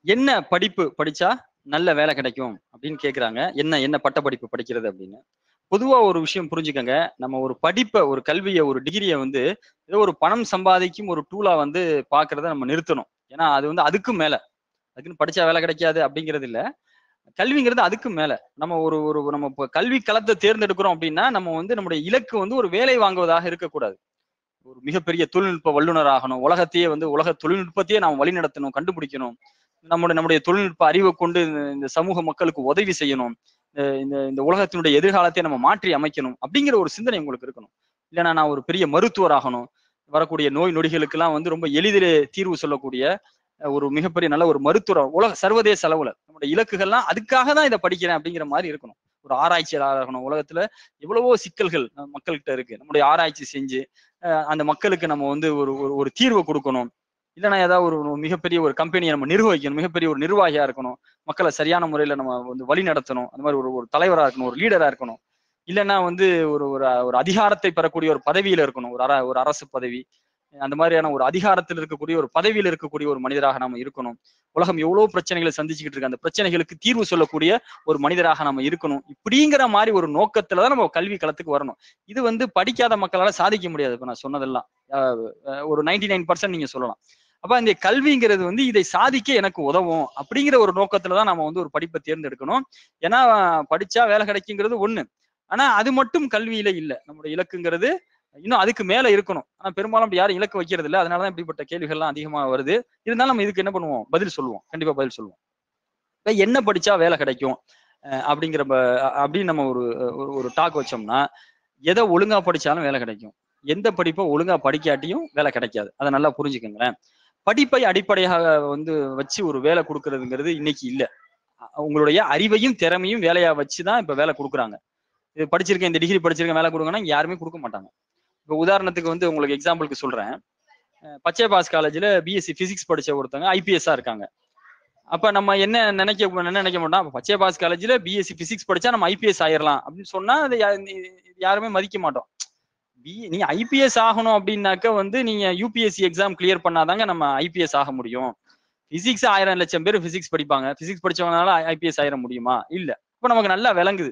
என்ன படிப்பு படிச்சா நல்ல வேலை கிடைக்கும் அப்படின்னு கேக்குறாங்க என்ன என்ன பட்ட படிப்பு படிக்கிறது அப்படின்னு பொதுவா ஒரு விஷயம் புரிஞ்சுக்கங்க நம்ம ஒரு படிப்பை ஒரு கல்வியை ஒரு டிகிரியை வந்து ஏதோ ஒரு பணம் சம்பாதிக்கும் ஒரு டூலா வந்து பாக்குறத நம்ம நிறுத்தணும் ஏன்னா அது வந்து அதுக்கும் மேல அதுக்குன்னு படிச்சா வேலை கிடைக்காது அப்படிங்கிறது இல்ல கல்விங்கிறது அதுக்கும் மேல நம்ம ஒரு ஒரு நம்ம இப்போ கல்வி களத்தை தேர்ந்தெடுக்கிறோம் அப்படின்னா நம்ம வந்து நம்முடைய இலக்கு வந்து ஒரு வேலை வாங்குவதாக இருக்கக்கூடாது ஒரு மிகப்பெரிய தொழில்நுட்ப வல்லுநர் ஆகணும் உலகத்தையே வந்து உலக தொழில்நுட்பத்தையே நாம் வழிநடத்தணும் கண்டுபிடிக்கணும் நம்முடைய நம்முடைய தொழில்நுட்ப அறிவை கொண்டு இந்த- இந்த சமூக மக்களுக்கு உதவி செய்யணும் இந்த- இந்த இந்த உலகத்தினுடைய எதிர்காலத்தை நம்ம மாற்றி அமைக்கணும் அப்படிங்கிற ஒரு சிந்தனை உங்களுக்கு இருக்கணும் இல்லைன்னா நான் ஒரு பெரிய மருத்துவர் ஆகணும் வரக்கூடிய நோய் நொடிகளுக்கெல்லாம் வந்து ரொம்ப எளிதிலே தீர்வு சொல்லக்கூடிய அஹ், ஒரு மிகப்பெரிய நல்ல ஒரு மருத்துவர் உலக சர்வதேச அளவுல நம்முடைய இலக்குகள்லாம் அதுக்காக தான் இதை படிக்கிறேன் அப்படிங்கிற மாதிரி இருக்கணும் ஒரு ஆராய்ச்சியாளர் ஆகணும் உலகத்துல எவ்வளவோ சிக்கல்கள் நம்ம மக்கள்கிட்ட இருக்கு நம்முடைய ஆராய்ச்சி செஞ்சு அஹ், அந்த மக்களுக்கு நம்ம வந்து ஒரு ஒரு- ஒரு தீர்வு கொடுக்கணும் இல்லைன்னா ஏதாவது ஒரு ஒரு மிகப்பெரிய ஒரு கம்பெனியை நம்ம நிர்வகிக்கணும் மிகப்பெரிய ஒரு நிர்வாகியா இருக்கணும் மக்களை சரியான முறையில நம்ம வந்து வழி நடத்தணும் அந்த மாதிரி ஒரு ஒரு தலைவரா இருக்கணும் ஒரு லீடரா இருக்கணும் இல்லைன்னா வந்து ஒரு ஒரு ஒரு அதிகாரத்தை பெறக்கூடிய ஒரு பதவியில இருக்கணும் ஒரு அர ஒரு அரசு பதவி அந்த மாதிரியான ஒரு அதிகாரத்தில் இருக்கக்கூடிய ஒரு பதவியில் இருக்கக்கூடிய ஒரு மனிதராக நாம இருக்கணும் உலகம் எவ்வளவு பிரச்சனைகளை சந்திச்சுக்கிட்டு இருக்கு அந்த பிரச்சனைகளுக்கு தீர்வு சொல்லக்கூடிய ஒரு மனிதராக நம்ம இருக்கணும் இப்படிங்கிற மாதிரி ஒரு நோக்கத்துல தான் நம்ம கல்வி களத்துக்கு வரணும் இது வந்து படிக்காத மக்களால சாதிக்க முடியாது இப்ப நான் சொன்னதெல்லாம் அஹ் அஹ் ஒரு நைன்டி நைன் பர்சன்ட் நீங்க சொல்லலாம் அப்ப இந்த கல்விங்கிறது வந்து இதை சாதிக்க எனக்கு உதவும் அப்படிங்கிற ஒரு நோக்கத்துல தான் நம்ம வந்து ஒரு படிப்பை தேர்ந்தெடுக்கணும் ஏன்னா படிச்சா வேலை கிடைக்குங்கிறது ஒண்ணு ஆனா அது மட்டும் கல்வியில இல்ல நம்முடைய இலக்குங்கிறது இன்னும் அதுக்கு மேல இருக்கணும் ஆனா பெரும்பாலும் அப்படி யாரும் இலக்கு வைக்கிறது இல்ல அதனாலதான் இப்படிப்பட்ட கேள்விகள்லாம் அதிகமா வருது இருந்தாலும் நம்ம இதுக்கு என்ன பண்ணுவோம் பதில் சொல்லுவோம் கண்டிப்பா பதில் சொல்லுவோம் இப்ப என்ன படிச்சா வேலை கிடைக்கும் அஹ் அப்படிங்கிற ப- அப்படின்னு நம்ம ஒரு ஒரு- ஒரு டாக் வச்சோம்னா எதை ஒழுங்கா படிச்சாலும் வேலை கிடைக்கும் எந்த படிப்பை ஒழுங்கா படிக்காட்டியும் வேலை கிடைக்காது அதை நல்லா புரிஞ்சுக்கங்களேன் படிப்பை அடிப்படையாக வந்து வச்சு ஒரு வேலை கொடுக்கறதுங்கிறது இன்னைக்கு இல்ல அ- உங்களுடைய அறிவையும் திறமையும் வேலையா வச்சுதான் இப்ப வேலை கொடுக்குறாங்க இது படிச்சிருக்கேன் இந்த டிகிரி படிச்சிருக்கேன் வேலை கொடுங்கன்னா இங்க யாருமே கொடுக்க மாட்டாங்க இப்ப உதாரணத்துக்கு வந்து உங்களுக்கு எக்ஸாம்பிளுக்கு சொல்றேன் அஹ் பச்சை பாஸ் காலேஜ்ல பிஎஸ்சி பிசிக்ஸ் படிச்ச ஒருத்தவங்க ஐபிஎஸ்ஆ இருக்காங்க அப்ப நம்ம என்ன நினைக்க என்ன நினைக்க மாட்டோம் அப்ப பச்சை பாஸ் காலேஜ்ல பிஎஸ்சி பிசிக்ஸ் படிச்சா நம்ம ஐபிஎஸ் ஆயிரலாம் அப்படின்னு சொன்னா அது யா- இது யாருமே மதிக்க மாட்டோம் பி நீங்க ஐபிஎஸ் ஆகணும் அப்படின்னாக்க வந்து நீங்க யூபிஎஸ்சி எக்ஸாம் கிளியர் பண்ணாதாங்க நம்ம ஐபிஎஸ் ஆக முடியும் பிசிக்ஸ் ஆயிரம் லட்சம் பேர் பிசிக்ஸ் படிப்பாங்க பிசிக்ஸ் படிச்சவங்களால ஐபிஎஸ் ஆயிர முடியுமா இல்ல இப்ப நமக்கு நல்லா விளங்குது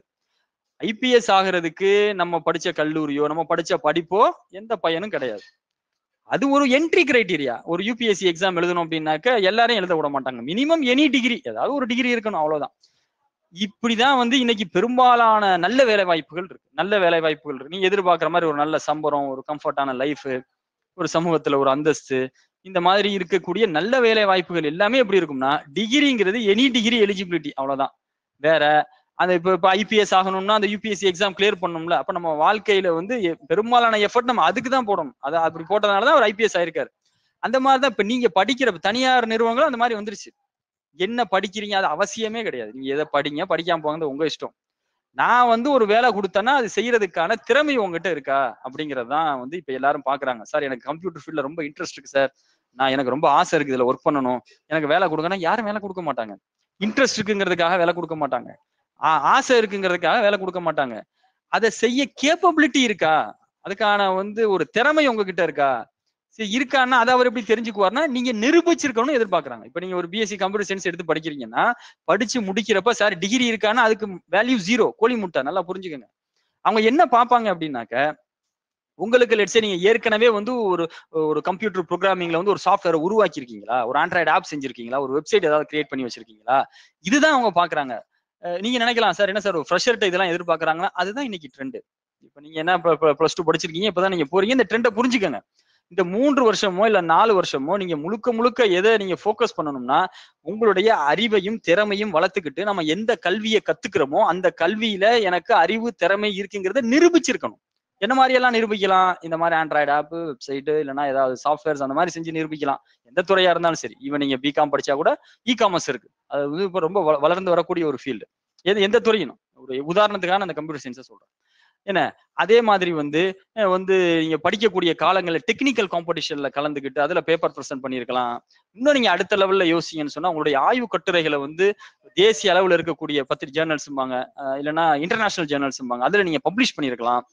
ஐபிஎஸ் ஆகிறதுக்கு நம்ம படிச்ச கல்லூரியோ நம்ம படிச்ச படிப்போ எந்த பயனும் கிடையாது அது ஒரு என்ட்ரி கிரைட்டீரியா ஒரு யூபிஎஸ்சி எக்ஸாம் எழுதணும் அப்படின்னாக்க எல்லாரையும் எழுத விட மாட்டாங்க மினிமம் எனி டிகிரி ஏதாவது ஒரு டிகிரி இருக்கணும் அவ்வளவுதான் இப்படிதான் வந்து இன்னைக்கு பெரும்பாலான நல்ல வேலை வாய்ப்புகள் இருக்கு நல்ல வேலை வாய்ப்புகள் இருக்கு நீங்க எதிர்பார்க்குற மாதிரி ஒரு நல்ல சம்பளம் ஒரு கம்ஃபர்டான லைஃப் ஒரு சமூகத்துல ஒரு அந்தஸ்து இந்த மாதிரி இருக்கக்கூடிய நல்ல வேலை வாய்ப்புகள் எல்லாமே எப்படி இருக்கும்னா டிகிரிங்கிறது எனி டிகிரி எலிஜிபிலிட்டி அவ்வளவுதான் வேற அந்த இப்ப இப்ப ஐபிஎஸ் ஆகணும்னா அந்த யூபிஎஸ்சி எக்ஸாம் கிளியர் பண்ணணும்ல அப்ப நம்ம வாழ்க்கையில வந்து எ- பெரும்பாலான எஃபர்ட் நம்ம அதுக்கு தான் போடணும் அதை அப்படி போட்டதுனாலதான் அவர் ஐபிஎஸ் ஆயிருக்காரு அந்த மாதிரி தான் இப்ப நீங்க படிக்கிற தனியார் நிறுவனங்களும் அந்த மாதிரி வந்துருச்சு என்ன படிக்கிறீங்க அது அவசியமே கிடையாது நீங்க எதை படிங்க படிக்காம போகிறது உங்க இஷ்டம் நான் வந்து ஒரு வேலை கொடுத்தேன்னா அது செய்யறதுக்கான திறமை உங்ககிட்ட இருக்கா அப்படிங்கிறது தான் வந்து இப்ப எல்லாரும் பாக்குறாங்க சார் எனக்கு கம்ப்யூட்டர் ஃபீல்ட்ல ரொம்ப இன்ட்ரெஸ்ட் இருக்கு சார் நான் எனக்கு ரொம்ப ஆசை இருக்கு இதுல ஒர்க் பண்ணணும் எனக்கு வேலை கொடுங்கன்னா யாரும் வேலை கொடுக்க மாட்டாங்க இன்ட்ரெஸ்ட் இருக்குங்கிறதுக்காக வேலை கொடுக்க மாட்டாங்க ஆ- ஆசை இருக்குங்கிறதுக்காக வேலை கொடுக்க மாட்டாங்க அதை செய்ய கேப்பபிலிட்டி இருக்கா அதுக்கான வந்து ஒரு திறமை உங்ககிட்ட இருக்கா சரி இருக்கான்னா அதை அவர் எப்படி தெரிஞ்சுக்குவார்னா நீங்க நிரூபிச்சிருக்கணும்னு எதிர்பார்க்கறாங்க இப்ப நீங்க ஒரு பிஎஸ்சி கம்ப்யூட்டர் சயின்ஸ் எடுத்து படிக்கிறீங்கன்னா படிச்சு முடிக்கிறப்ப சார் டிகிரி இருக்கான்னா அதுக்கு வேல்யூ ஜீரோ கோழி முட்டை நல்லா புரிஞ்சுக்கங்க அவங்க என்ன பார்ப்பாங்க அப்படின்னாக்க உங்களுக்கு லெட்ஸே நீங்க ஏற்கனவே வந்து ஒரு ஒரு கம்ப்யூட்டர் ப்ரோக்ராமிங்ல வந்து ஒரு சாஃப்ட்வேர் உருவாக்கியிருக்கீங்களா ஒரு ஆண்ட்ராய்டு ஆப் செஞ்சிருக்கீங்களா ஒரு வெப்சைட் ஏதாவது கிரியேட் பண்ணி வச்சிருக்கீங்களா இதுதான் அவங்க பாக்குறாங்க அஹ் நீங்க நினைக்கலாம் சார் என்ன சார் ஒரு ஃப்ரெஷர்ட்ட இதெல்லாம் எதிர்பார்க்கறாங்களா அதுதான் இன்னைக்கு ட்ரெண்ட் இப்போ நீங்க என்ன ப்ளஸ் டூ படிச்சிருக்கீங்க இப்பதான் நீங்க போறீங்க இந்த ட்ரெண்டை புரிஞ்சுக்கங்க இந்த மூன்று வருஷமோ இல்ல நாலு வருஷமோ நீங்க முழுக்க முழுக்க எதை நீங்க ஃபோக்கஸ் பண்ணணும்னா உங்களுடைய அறிவையும் திறமையும் வளர்த்துக்கிட்டு நம்ம எந்த கல்வியை கத்துக்கிறோமோ அந்த கல்வியில எனக்கு அறிவு திறமை இருக்குங்கிறத நிரூபிச்சிருக்கணும் என்ன மாதிரி எல்லாம் நிரூபிக்கலாம் இந்த மாதிரி ஆண்ட்ராய்டு ஆப் வெப்சைட் இல்லைன்னா ஏதாவது சாஃப்ட்வேர்ஸ் அந்த மாதிரி செஞ்சு நிரூபிக்கலாம் எந்த துறையா இருந்தாலும் சரி ஈவன் நீங்க பிகாம் படிச்சா கூட இ காமர்ஸ் இருக்கு அது வந்து இப்போ ரொம்ப வள- வளர்ந்து வரக்கூடிய ஒரு ஃபீல்டு எது எந்த துறையும் ஒரு உதாரணத்துக்கான அந்த கம்ப்யூட்டர் சயின்ஸை சொல்றேன் என்ன அதே மாதிரி வந்து அஹ் வந்து நீங்க படிக்கக்கூடிய காலங்களில் டெக்னிக்கல் காம்படிஷன்ல கலந்துக்கிட்டு அதுல பேப்பர் ப்ரெசென்ட் பண்ணியிருக்கலாம் இன்னும் நீங்க அடுத்த லெவல்ல யோசிங்கன்னு சொன்னா உங்களுடைய ஆய்வு கட்டுரைகளை வந்து தேசிய அளவுல இருக்கக்கூடிய பத்திரிகை ஜேர்னல்ஸும்பாங்க இல்லைன்னா இன்டர்நேஷனல் ஜேர்னல்ஸும்பாங்க அதுல நீங்க பப்ளிஷ் பண்ணியிருக்கலாம்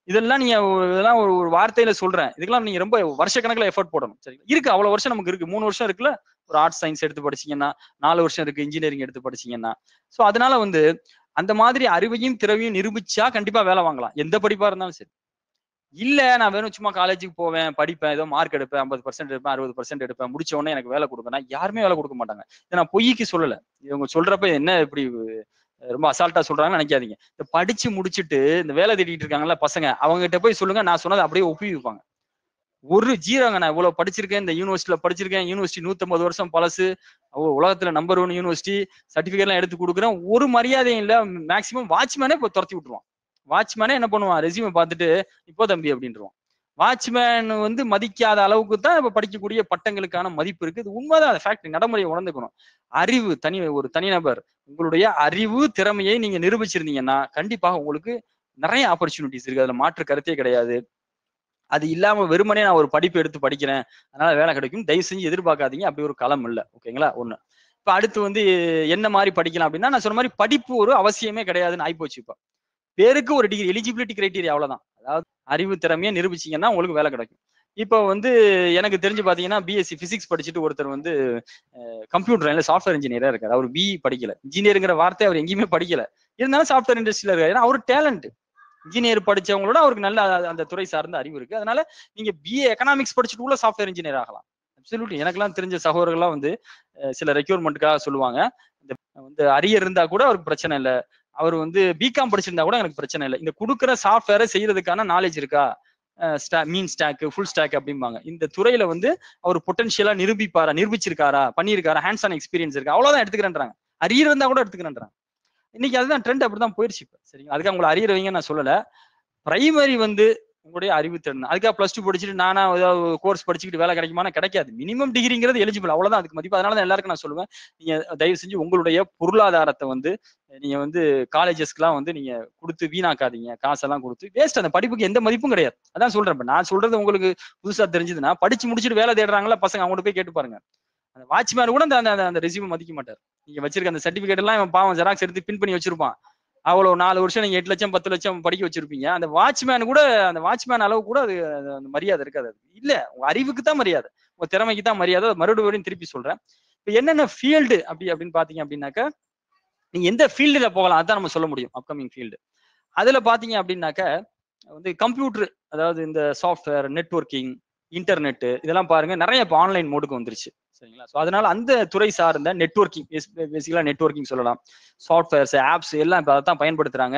இதெல்லாம் நீங்க ஒரு- இதெல்லாம் ஒரு ஒரு வார்த்தையில சொல்றேன் இதுக்கெல்லாம் நீங்க ரொம்ப வருஷக்கணக்கில் எஃபர்ட் போடணும் சரி இருக்கு அவ்வளவு வருஷம் நமக்கு இருக்கு மூணு வருஷம் இருக்குல்ல ஒரு ஆர்ட்ஸ் சயின்ஸ் எடுத்து படிச்சீங்கன்னா நாலு வருஷம் இருக்கு இன்ஜினியரிங் எடுத்து படிச்சீங்கன்னா சோ அதனால வந்து அந்த மாதிரி அறிவையும் திறமையும் நிரூபிச்சா கண்டிப்பா வேலை வாங்கலாம் எந்த படிப்பா இருந்தாலும் சரி இல்ல நான் வெறும் சும்மா காலேஜுக்கு போவேன் படிப்பேன் ஏதோ மார்க் எடுப்பேன் ஐம்பது பர்சன்ட் எடுப்பேன் அறுபது பர்சன்ட் எடுப்பேன் முடிச்ச உடனே எனக்கு வேலை கொடுப்பேன் யாருமே வேலை கொடுக்க மாட்டாங்க இதை நான் பொய்க்கு சொல்லல இவங்க சொல்றப்ப என்ன இப்படி அஹ், ரொம்ப அசால்ட்டா சொல்றாங்கன்னு நினைக்காதீங்க இந்த படிச்சு முடிச்சுட்டு இந்த வேலை தேடிட்டு இருக்காங்கல்ல பசங்க அவங்க கிட்ட போய் சொல்லுங்க நான் சொன்னதை அப்படியே ஒப்பி வைப்பாங்க ஒரு ஜீரோங்க நான் இவ்வளவு படிச்சிருக்கேன் இந்த யூனிவர்சிட்டியில படிச்சிருக்கேன் யூனிவர்சிட்டி நூத்தம்பது வருஷம் பழசு அவ்வளவு உலகத்துல நம்பர் ஒன் யூனிவர்சிட்டி சர்டிபிகேட் எல்லாம் எடுத்து கொடுக்குறேன் ஒரு மரியாதையும் இல்ல மேக்சிமம் வாட்ச்மேனே இப்போ துரத்தி விட்டுருவான் வாட்ச்மேனே என்ன பண்ணுவான் ரெசியூமை பார்த்துட்டு இப்போ தம்பி அப்படின்றான் வாட்ச்மேன் வந்து மதிக்காத அளவுக்கு தான் இப்ப படிக்கக்கூடிய பட்டங்களுக்கான மதிப்பு இருக்கு இது உண்மைதான் ஃபேக்ட் நடைமுறையை உணர்ந்துக்கணும் அறிவு தனி ஒரு தனிநபர் உங்களுடைய அறிவு திறமையை நீங்க நிரூபிச்சிருந்தீங்கன்னா கண்டிப்பாக உங்களுக்கு நிறைய ஆப்பர்ச்சுனிட்டிஸ் இருக்கு அதுல மாற்று கருத்தே கிடையாது அது இல்லாம வெறுமனே நான் ஒரு படிப்பு எடுத்து படிக்கிறேன் அதனால வேலை கிடைக்கும் தயவு செஞ்சு எதிர்பார்க்காதீங்க அப்படி ஒரு களம் இல்லை ஓகேங்களா ஒண்ணு இப்ப அடுத்து வந்து என்ன மாதிரி படிக்கலாம் அப்படின்னா நான் சொன்ன மாதிரி படிப்பு ஒரு அவசியமே கிடையாதுன்னு ஆயிப்போச்சு இப்ப பேருக்கு ஒரு டிகிரி எலிஜிபிலிட்டி கிரைட்டீரியா அவ்வளவுதான் அதாவது அறிவு திறமையை நிரூபிச்சீங்கன்னா உங்களுக்கு வேலை கிடைக்கும் இப்போ வந்து எனக்கு தெரிஞ்சு பாத்தீங்கன்னா பிஎஸ்சி பிசிக்ஸ் படிச்சுட்டு ஒருத்தர் வந்து கம்ப்யூட்டர் சாஃப்ட்வேர் இன்ஜினியரா இருக்காரு அவர் பிஇ படிக்கல இன்ஜினியருங்கிற வார்த்தை அவர் எங்கேயுமே படிக்கல இருந்தாலும் சாஃப்ட்வேர் இண்டஸ்ட்ரியில இருக்காரு ஏன்னா அவர் டேலண்ட் இன்ஜினியர் படிச்சவங்களோட அவருக்கு நல்ல அ- அந்த துறை சார்ந்த அறிவு இருக்கு அதனால நீங்க பிஏ எக்கனாமிக்ஸ் படிச்சுட்டு கூட சாஃப்ட்வேர் இன்ஜினியர் ஆகலாம் அப்சல்யூட்லி எனக்கெல்லாம் தெரிஞ்ச சகோதரர்கள்லாம் வந்து அஹ், சில ரெக்யூர்மெண்ட்டுக்காக சொல்லுவாங்க இந்த வந்து அரியர் இருந்தா கூட அவருக்கு பிரச்சனை இல்லை அவர் வந்து பிகாம் படிச்சிருந்தா கூட எனக்கு பிரச்சனை இல்லை இந்த கொடுக்குற சாஃப்ட்வேரை செய்யறதுக்கான நாலேஜ் இருக்கா மீன் ஸ்டாக் ஃபுல் ஸ்டாக் அப்படிம்பாங்க இந்த துறையில வந்து அவர் பொட்டன்ஷியலா நிரூபிப்பாரா நிரூபிச்சிருக்காரா பண்ணியிருக்காரா ஹேண்ட்ஸ் ஆன் எக்ஸ்பீரியன்ஸ் இருக்கா அவ்வளவுதான் எடுத்துக்கிறேன்றாங்க அரியர் இருந்தா கூட எடுத்துக்கிறேன்றாங்க இன்னைக்கு அதுதான் ட்ரெண்ட் அப்படிதான் போயிடுச்சு இப்ப சரிங்களா அதுக்கு உங்களை அரியர் வைங்க நான் சொல்லல பிரைமரி வந்து உங்களுடைய அறிவு திறன் அதுக்காக பிளஸ் டூ படிச்சுட்டு நானா ஏதாவது கோர்ஸ் படிச்சுக்கிட்டு வேலை கிடைக்குமானா கிடைக்காது மினிமம் டிகிரிங்கிறது எலிஜிபிள் அவ்வளவுதான் அதுக்கு மதிப்பு அதனால தான் எல்லாருக்கும் நான் சொல்லுவேன் நீங்க தயவு செஞ்சு உங்களுடைய பொருளாதாரத்தை வந்து நீங்க வந்து காலேஜஸ்க்குலாம் வந்து நீங்க கொடுத்து வீணாக்காதீங்க காசெல்லாம் கொடுத்து வேஸ்ட் அந்த படிப்புக்கு எந்த மதிப்பும் கிடையாது அதான் சொல்றேன் இப்ப நான் சொல்றது உங்களுக்கு புதுசா தெரிஞ்சதுன்னா படிச்சு முடிச்சுட்டு வேலை தேடுறாங்களா பசங்க அவங்கள்ட்ட போய் கேட்டு பாருங்க அந்த வாட்ச்மேன் கூட அந்த அந்த- அந்த ரெசியூம் மதிக்க மாட்டார் நீங்க வச்சிருக்க அந்த சர்டிபிகேட் எல்லாம் இவன் பாவம் ஜெராக்ஸ் எடுத்து பின் பண்ணி வச்சிருப்பான் அவ்வளவு நாலு வருஷம் நீங்க எட்டு லட்சம் பத்து லட்சம் படிக்க வச்சிருப்பீங்க அந்த வாட்ச்மேன் கூட அந்த வாட்ச்மேன் அளவு கூட அது அது- அந்த மரியாதை இருக்காது அது. இல்ல உங்க அறிவுக்கு தான் மரியாதை உங்க திறமைக்கு தான் மரியாதை அதை மறுபடியும் திருப்பி சொல்றேன் இப்ப என்னென்ன ஃபீல்டு அப்படி அப்படின்னு பாத்தீங்க அப்படின்னாக்க நீங்க எந்த ஃபீல்டுல போகலாம் அதான் நம்ம சொல்ல முடியும் அப்கமிங் ஃபீல்டு அதுல பாத்தீங்க அப்படின்னாக்க வந்து கம்ப்யூட்டர் அதாவது இந்த சாஃப்ட்வேர் நெட்வொர்க்கிங் இன்டர்நெட் இதெல்லாம் பாருங்க நிறைய இப்போ ஆன்லைன் மோடுக்கு வந்துருச்சு சரிங்களா ஸோ அதனால அந்த துறை சார்ந்த நெட்வொர்க்கிங் பேசிக்கலாக நெட்வொர்க்கிங் சொல்லலாம் சாஃப்ட்வேர்ஸ் ஆப்ஸ் எல்லாம் இப்போ அதை தான் பயன்படுத்துறாங்க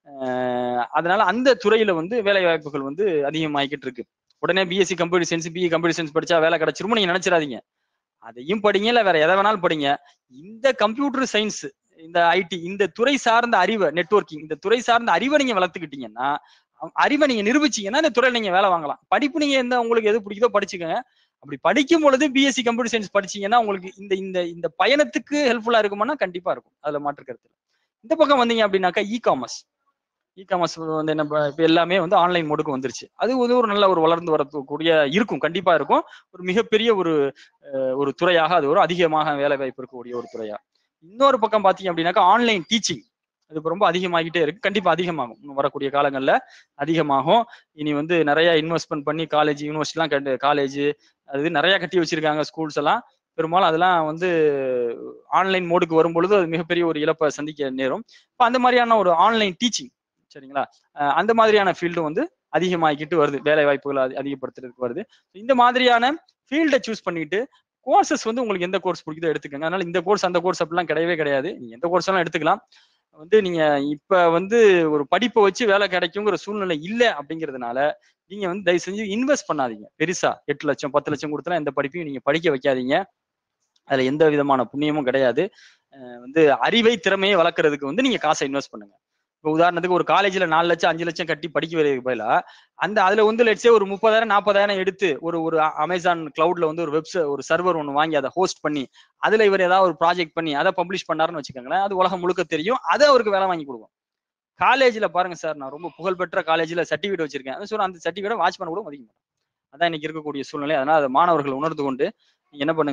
அஹ் அதனால அந்த துறையில வந்து வேலை வாய்ப்புகள் வந்து அதிகமாகிக்கிட்டு இருக்கு உடனே BSc computer science BE computer science படிச்சா வேலை கிடைச்சிருமோ நீங்க நினைச்சிடாதீங்க அதையும் படிங்க இல்ல வேற எதை வேணாலும் படிங்க இந்த கம்ப்யூட்டர் சயின்ஸ் இந்த ஐடி இந்த துறை சார்ந்த அறிவை நெட்வொர்க்கிங் இந்த துறை சார்ந்த அறிவை நீங்க வளர்த்துக்கிட்டீங்கன்னா அ- அறிவை நீங்க நிரூபிச்சீங்கன்னா இந்த துறையில நீங்க வேலை வாங்கலாம் படிப்பு நீங்க எந்த உங்களுக்கு எது பிடிக்குதோ படிச்சுக்கோங்க அப்படி படிக்கும் பொழுது பிஎஸ்சி கம்ப்யூட்டர் சயின்ஸ் படிச்சீங்கன்னா உங்களுக்கு இந்த இந்த இந்த பயணத்துக்கு ஹெல்ப்ஃபுல்லா இருக்குமானா கண்டிப்பா இருக்கும் அதுல மாற்று கருத்து இல்ல. இந்த பக்கம் வந்தீங்க அப்படின்னாக்கா இ காமர்ஸ் இ காமர்ஸ் வந்து என்ன ப- இப்ப எல்லாமே வந்து ஆன்லைன் மோடுக்கு வந்துருச்சு அது வந்து ஒரு நல்ல ஒரு வளர்ந்து வரக்கூடிய இருக்கும் கண்டிப்பா இருக்கும் ஒரு மிகப்பெரிய ஒரு அஹ், ஒரு துறையாக அது ஒரு அதிகமாக வேலை வாய்ப்பு இருக்கக்கூடிய ஒரு துறையா இன்னொரு பக்கம் பாத்தீங்க அப்படின்னாக்கா ஆன்லைன் டீச்சிங் அது இப்ப ரொம்ப அதிகமாகிட்டே இருக்கு கண்டிப்பா அதிகமாகும் இன்னும் வரக்கூடிய காலங்கள்ல அதிகமாகும் இனி வந்து நிறைய இன்வெஸ்ட்மெண்ட் பண்ணி காலேஜ் யூனிவர்சிட்டிலாம் கண்டு காலேஜ் அது நிறைய கட்டி வச்சிருக்காங்க ஸ்கூல்ஸ் எல்லாம் பெரும்பாலும் அதெல்லாம் வந்து ஆன்லைன் மோடுக்கு வரும் பொழுது அது மிகப்பெரிய ஒரு இழப்பை சந்திக்க நேரும் இப்போ அந்த மாதிரியான ஒரு ஆன்லைன் டீச்சிங் சரிங்களா அஹ் அந்த மாதிரியான ஃபீல்டும் வந்து அதிகமாகிக்கிட்டு வருது வேலை வாய்ப்புகளை அதி- அதிகப்படுத்துறதுக்கு வருது இந்த மாதிரியான ஃபீல்டை சூஸ் பண்ணிட்டு கோர்சஸ் வந்து உங்களுக்கு எந்த கோர்ஸ் பிடிக்குதோ எடுத்துக்கோங்க அதனால இந்த கோர்ஸ் அந்த கோர்ஸ் அப்படிலாம் கிடையவே கிடையாது நீங்க எந்த கோர்ஸ் எல்லாம் எடுத்துக்கலாம் வந்து நீங்க இப்ப வந்து ஒரு படிப்பை வச்சு வேலை கிடைக்குங்கிற சூழ்நிலை இல்லை அப்படிங்கிறதுனால நீங்க வந்து தயவு செஞ்சு இன்வெஸ்ட் பண்ணாதீங்க பெருசா எட்டு லட்சம் பத்து லட்சம் கொடுத்தா எந்த படிப்பையும் நீங்க படிக்க வைக்காதீங்க அதுல எந்த விதமான புண்ணியமும் கிடையாது அஹ் வந்து அறிவை திறமையை வளர்க்கறதுக்கு வந்து நீங்க காசை இன்வெஸ்ட் பண்ணுங்க இப்போ உதாரணத்துக்கு ஒரு காலேஜ்ல நாலு லட்சம் அஞ்சு லட்சம் கட்டி படிக்க வைக்கிறதுக்கு பதிலா அந்த அதுல வந்து லட்சே ஒரு முப்பதாயிரம் நாற்பதாயிரம் எடுத்து ஒரு ஒரு அமேசான் கிளவுட்ல வந்து ஒரு வெப்சை ஒரு சர்வர் ஒன்று வாங்கி அதை ஹோஸ்ட் பண்ணி அதுல இவர் ஏதாவது ஒரு ப்ராஜெக்ட் பண்ணி அதை பப்ளிஷ் பண்ணாருன்னு வச்சுக்கோங்களேன் அது உலகம் முழுக்க தெரியும் அதை அவருக்கு வேலை வாங்கி கொடுக்கும் காலேஜ்ல பாருங்க சார் நான் ரொம்ப புகழ்பெற்ற காலேஜ்ல சர்டிஃபிகேட் வச்சிருக்கேன் அது சொல்ற அந்த சர்டிஃபிகேட் வாட்ச் பண்ண கூட மதிக்க மாட்டேன் அதான் இன்னைக்கு இருக்கக்கூடிய சூழ்நிலை அதனால அதை மாணவர்கள் உணர்ந்து கொண்டு நீங்க என்ன பண்ணுங்க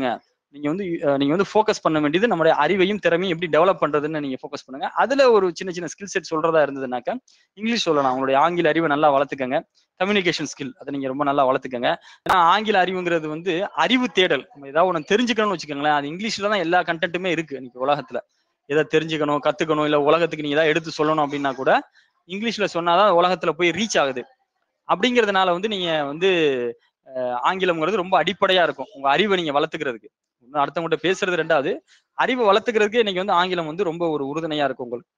நீங்க வந்து அஹ், நீங்க வந்து ஃபோக்கஸ் பண்ண வேண்டியது நம்மளுடைய அறிவையும் திறமையும் எப்படி டெவலப் பண்றதுன்னு நீங்க ஃபோக்கஸ் பண்ணுங்க அதுல ஒரு சின்ன சின்ன ஸ்கில் செட் சொல்றதா இருந்ததுனாக்கா இங்கிலீஷ் சொல்லலாம் உங்களுடைய ஆங்கில அறிவை நல்லா வளர்த்துக்கங்க கம்யூனிகேஷன் ஸ்கில் அதை நீங்க ரொம்ப நல்லா வளர்த்துக்கங்க ஏன்னா ஆங்கில அறிவுங்கிறது வந்து அறிவு தேடல் நம்ம ஏதாவது ஒன்று தெரிஞ்சுக்கணும்னு வச்சுக்கோங்களேன் அது இங்கிலீஷ்ல தான் எல்லா கண்டென்ட்டுமே இருக்கு இன்னைக்கு உலகத்துல எதை தெரிஞ்சுக்கணும் கத்துக்கணும் இல்ல உலகத்துக்கு நீங்க ஏதாவது எடுத்து சொல்லணும் அப்படின்னா கூட இங்கிலீஷ்ல சொன்னாதான் உலகத்துல போய் ரீச் ஆகுது அப்படிங்கிறதுனால வந்து நீங்க வந்து அஹ், ஆங்கிலம்ங்கிறது ரொம்ப அடிப்படையா இருக்கும் உங்க அறிவை நீங்க வளர்த்துக்கிறதுக்கு இன்னும் அடுத்தவங்ககிட்ட பேசுறது ரெண்டாவது அறிவை வளர்த்துக்கிறதுக்கு இன்னைக்கு வந்து ஆங்கிலம் வந்து ரொம்ப ஒரு உறுதுணையா இருக்கும் உங்களுக்கு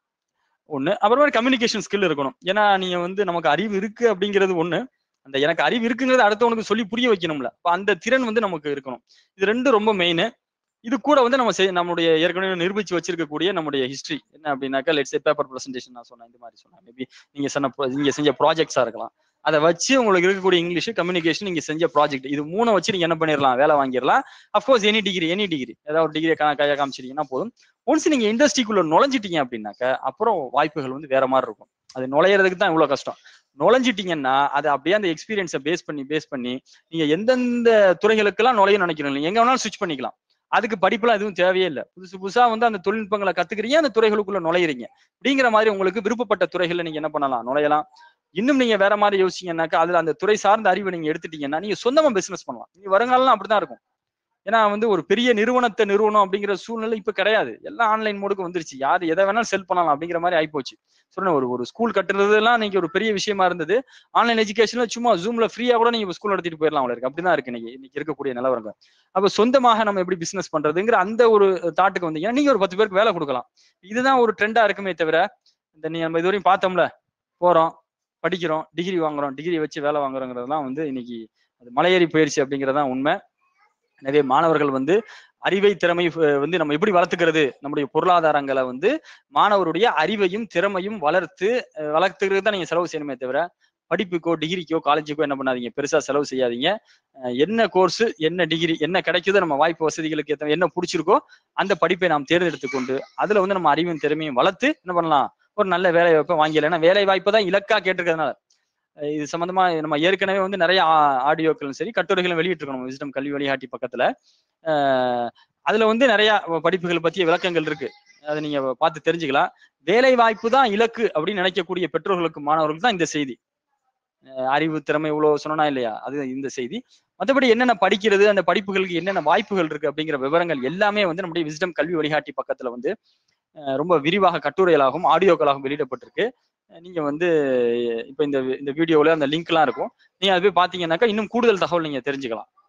ஒண்ணு அப்புறமா கம்யூனிகேஷன் ஸ்கில் இருக்கணும் ஏன்னா நீங்க வந்து நமக்கு அறிவு இருக்கு அப்படிங்கிறது ஒண்ணு அந்த எனக்கு அறிவு இருக்குங்கிறது அடுத்தவனுக்கு சொல்லி புரிய வைக்கணும்ல அப்ப அந்த திறன் வந்து நமக்கு இருக்கணும் இது ரெண்டும் ரொம்ப மெயின் இது கூட வந்து நம்ம செய்- நம்மளுடைய ஏற்கனவே நிரூபிச்சு வச்சிருக்கக்கூடிய நம்முடைய ஹிஸ்டரி என்ன அப்படின்னாக்கா லெட்ஸ் பேப்பர் ப்ரெசன்டேஷன் நான் சொன்னேன் இந்த மாதிரி சொன்னேன் மேபி நீங்க சொன்ன pro- நீங்க செஞ்ச ப்ராஜெக்ட்ஸா இருக்கலாம் அதை வச்சு உங்களுக்கு இருக்கக்கூடிய இங்கிலீஷ் கம்யூனிகேஷன் நீங்க செஞ்ச ப்ராஜெக்ட் இது மூணை வச்சு நீங்க என்ன பண்ணிடலாம் வேலை வாங்கிடலாம் of course any degree any degree ஏதாவது ஒரு டிகிரி கையா காமிச்சிட்டீங்கன்னா போதும் ஒன்ஸ் நீங்க இண்டஸ்ட்ரிக்குள்ள நுழைஞ்சிட்டீங்க அப்படின்னாக்க அப்புறம் வாய்ப்புகள் வந்து வேற மாதிரி இருக்கும் அது நுழையிறதுக்கு தான் இவ்வளவு கஷ்டம் நுழைஞ்சிட்டீங்கன்னா அது அப்படியே அந்த எக்ஸ்பீரியன்ஸை பேஸ் பண்ணி பேஸ் பண்ணி நீங்க எந்தெந்த துறைகளுக்கெல்லாம் நுழைய நினைக்கிறோம் இல்லைங்க எங்க வேணாலும் ஸ்விட்ச் பண்ணிக்கலாம் அதுக்கு படிப்புலாம் எதுவும் தேவையே இல்லை புதுசு புதுசா வந்து அந்த தொழில்நுட்பங்களை கத்துக்கிறீங்க அந்த துறைகளுக்குள்ள நுழையிறீங்க அப்படிங்கிற மாதிரி உங்களுக்கு விருப்பப்பட்ட துறைகள்ல நீங்க என்ன பண்ணலாம் நுழையலாம் இன்னும் நீங்க வேற மாதிரி யோசிச்சீங்கன்னாக்கா அதுல அந்த துறை சார்ந்த அறிவை நீங்க எடுத்துட்டீங்கன்னா நீங்க சொந்தமா பிசினஸ் பண்ணலாம் நீங்க வருங்காலம் அப்படிதான் இருக்கும் ஏன்னா வந்து ஒரு பெரிய நிறுவனத்தை நிறுவனம் அப்படிங்கிற சூழ்நிலை இப்ப கிடையாது எல்லாம் ஆன்லைன் மோடுக்கு வந்துருச்சு யார் எதை வேணாலும் செல் பண்ணலாம் அப்படிங்கிற மாதிரி ஆயிப்போச்சு சொன்னேன் ஒரு ஒரு ஸ்கூல் கட்டுறதுலாம் இன்னைக்கு ஒரு பெரிய விஷயமா இருந்தது ஆன்லைன் எஜுகேஷன்ல சும்மா ஜூம்ல ஃப்ரீயா கூட நீங்க ஸ்கூல் நடத்திட்டு போயிடலாம் உங்களுக்கு அப்படிதான் இருக்கு இன்னைக்கு இன்னைக்கு இருக்கக்கூடிய நிலவரங்கள் அப்ப சொந்தமாக நம்ம எப்படி பிசினஸ் பண்றதுங்கிற அந்த ஒரு தாட்டுக்கு வந்தீங்கன்னா நீங்க ஒரு பத்து பேருக்கு வேலை கொடுக்கலாம் இதுதான் ஒரு ட்ரெண்டா இருக்குமே தவிர இந்த நீ நம்ம இதுவரையும் பார்த்தோம்ல போறோம் படிக்கிறோம் டிகிரி வாங்குறோம் டிகிரி வச்சு வேலை வாங்குறோங்கிறதுலாம் வந்து இன்னைக்கு அது மலையேறி போயிருச்சு அப்படிங்கறதுதான் உண்மை எனவே மாணவர்கள் வந்து அறிவை திறமை அஹ், வந்து நம்ம எப்படி வளர்த்துக்கிறது நம்முடைய பொருளாதாரங்களை வந்து மாணவருடைய அறிவையும் திறமையும் வளர்த்து அஹ், வளர்த்துக்கிறது தான் நீங்க செலவு செய்யணுமே தவிர படிப்புக்கோ டிகிரிக்கோ காலேஜுக்கோ என்ன பண்ணாதீங்க பெருசா செலவு செய்யாதீங்க அஹ், என்ன கோர்ஸ் என்ன டிகிரி என்ன கிடைக்குதோ நம்ம வாய்ப்பு வசதிகளுக்கு ஏத்த என்ன பிடிச்சிருக்கோ அந்த படிப்பை நாம் தேர்ந்தெடுத்து கொண்டு அதுல வந்து நம்ம அறிவும் திறமையும் வளர்த்து என்ன பண்ணலாம் ஒரு நல்ல வேலை வாய்ப்பை வாங்கிடலாம் ஏன்னா வேலை வாய்ப்பு தான் இலக்கா கேட்டிருக்கிறதுனால அஹ் இது சம்பந்தமா நம்ம ஏற்கனவே வந்து நிறைய ஆ- ஆடியோக்களும் சரி கட்டுரைகளும் வெளியிட்டிருக்கணும் விசிடம் கல்வி வழிகாட்டி பக்கத்துல அஹ் அதுல வந்து நிறைய படிப்புகள் பத்திய விளக்கங்கள் இருக்கு அதை நீங்க பார்த்து தெரிஞ்சுக்கலாம் வேலை வாய்ப்பு தான் இலக்கு அப்படின்னு நினைக்கக்கூடிய பெற்றோர்களுக்கு மாணவர்களுக்கு தான் இந்த செய்தி அஹ் அறிவு திறமை இவ்வளவு சொன்னா இல்லையா அது இந்த செய்தி மற்றபடி என்னென்ன படிக்கிறது அந்த படிப்புகளுக்கு என்னென்ன வாய்ப்புகள் இருக்கு அப்படிங்கிற விவரங்கள் எல்லாமே வந்து நம்முடைய விசிடம் கல்வி வழிகாட்டி பக்கத்துல வந்து அஹ் ரொம்ப விரிவாக கட்டுரைகளாகவும் ஆடியோக்களாகவும் வெளியிடப்பட்டிருக்கு அஹ் நீங்க வந்து இப்ப இந்த இந்த வீடியோல அந்த லிங்க்லாம் இருக்கும் நீங்க அது போய் பாத்தீங்கன்னாக்கா இன்னும் கூடுதல் தகவல் நீங்க தெரிஞ்சுக்கலாம்